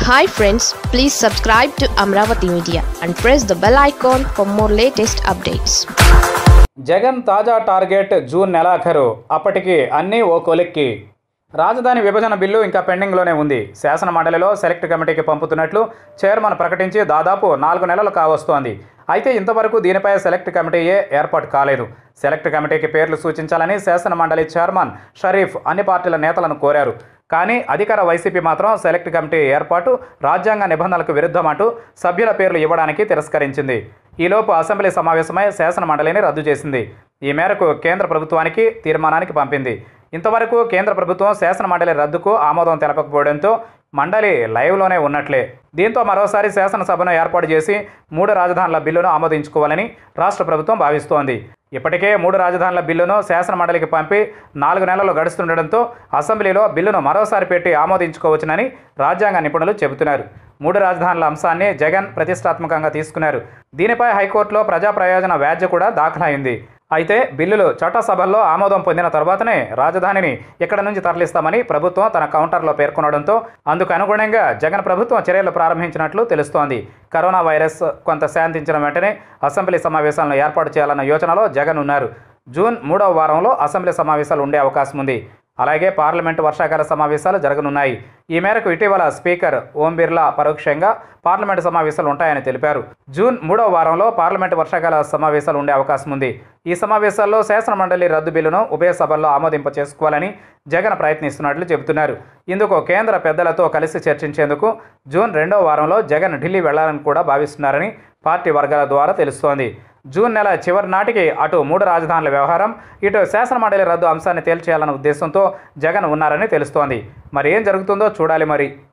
hi friends please subscribe to Amaravati media and press the bell icon for more latest updates Jagan తాజా target June నెలాఖరు అప్పటికి అన్నీ ఓ కొలిక్కి రాజధాని విభజన బిల్లు ఇంకా పెండింగ్లోనే ఉంది శాసన మండలిలో సెలెక్ట్ కమిటీకి పంపుతున్నట్లు చైర్మన్ ప్రకటించి దాదాపు నాలుగు నెలలు కావస్తోంది అయితే ఇంతవరకు దీనిపై సెలెక్ట్ కమిటీయే ఏర్పాటు కాలేదు సెలెక్ట్ కమిటీకి పేర్లు సూచించాలని శాసన మండలి చైర్మన్ షరీఫ్ అన్ని పార్టీల నేతలను కోరారు కానీ అధికార వైసీపీ మాత్రం సెలెక్ట్ కమిటీ ఏర్పాటు రాజ్యాంగ నిబంధనలకు విరుద్ధమంటూ సభ్యుల పేర్లు ఇవ్వడానికి తిరస్కరించింది ఈలోపు అసెంబ్లీ సమావేశమై శాసన మండలిని రద్దు చేసింది ఈ మేరకు కేంద్ర ప్రభుత్వానికి తీర్మానానికి పంపింది ఇంతవరకు కేంద్ర ప్రభుత్వం శాసన మండలి రద్దుకు ఆమోదం తెలపకపోవడంతో మండలి లైవ్లోనే ఉన్నట్లే దీంతో మరోసారి శాసనసభను ఏర్పాటు చేసి మూడు రాజధానుల బిల్లును ఆమోదించుకోవాలని రాష్ట్ర ప్రభుత్వం భావిస్తోంది ఇప్పటికే మూడు రాజధానుల బిల్లును శాసన మండలికి పంపి నాలుగు నెలలు గడుస్తుండటంతో అసెంబ్లీలో బిల్లును మరోసారి పెట్టి ఆమోదించుకోవచ్చునని రాజ్యాంగ నిపుణులు చెబుతున్నారు మూడు రాజధానుల అంశాన్ని జగన్ ప్రతిష్టాత్మకంగా తీసుకున్నారు దీనిపై హైకోర్టులో ప్రజా ప్రయోజన వ్యాజ్య కూడా దాఖలైంది అయితే బిల్లులు చట్టసభల్లో ఆమోదం పొందిన తర్వాతనే రాజధానిని ఇక్కడ నుంచి తరలిస్తామని ప్రభుత్వం తన కౌంటర్లో పేర్కొనడంతో అందుకు అనుగుణంగా జగన్ ప్రభుత్వం చర్యలు ప్రారంభించినట్లు తెలుస్తోంది కరోనా వైరస్ కొంత శాంతించిన వెంటనే అసెంబ్లీ సమావేశాలను ఏర్పాటు చేయాలన్న యోచనలో జగన్ ఉన్నారు జూన్ మూడవ వారంలో అసెంబ్లీ సమావేశాలు ఉండే అవకాశం ఉంది అలాగే పార్లమెంటు వర్షాకాల సమావేశాలు జరగనున్నాయి ఈ మేరకు ఇటీవల స్పీకర్ ఓం బిర్లా పరోక్షంగా పార్లమెంటు సమావేశాలు ఉంటాయని తెలిపారు జూన్ మూడవ వారంలో పార్లమెంటు వర్షాకాల సమావేశాలు ఉండే అవకాశం ఉంది ఈ సమావేశాల్లో శాసన మండలి రద్దు బిల్లును ఉభయ సభల్లో ఆమోదింప చేసుకోవాలని జగన్ ప్రయత్నిస్తున్నట్లు చెబుతున్నారు ఇందుకు కేంద్ర పెద్దలతో కలిసి చర్చించేందుకు జూన్ రెండవ వారంలో జగన్ ఢిల్లీ వెళ్లాలని కూడా భావిస్తున్నారని పార్టీ వర్గాల ద్వారా తెలుస్తోంది జూన్ నెల చివరి నాటికి అటు మూడు రాజధానుల వ్యవహారం ఇటు శాసన మండలి రద్దు అంశాన్ని తేల్చేయాలన్న ఉద్దేశంతో జగన్ ఉన్నారని తెలుస్తోంది మరి ఏం జరుగుతుందో చూడాలి మరి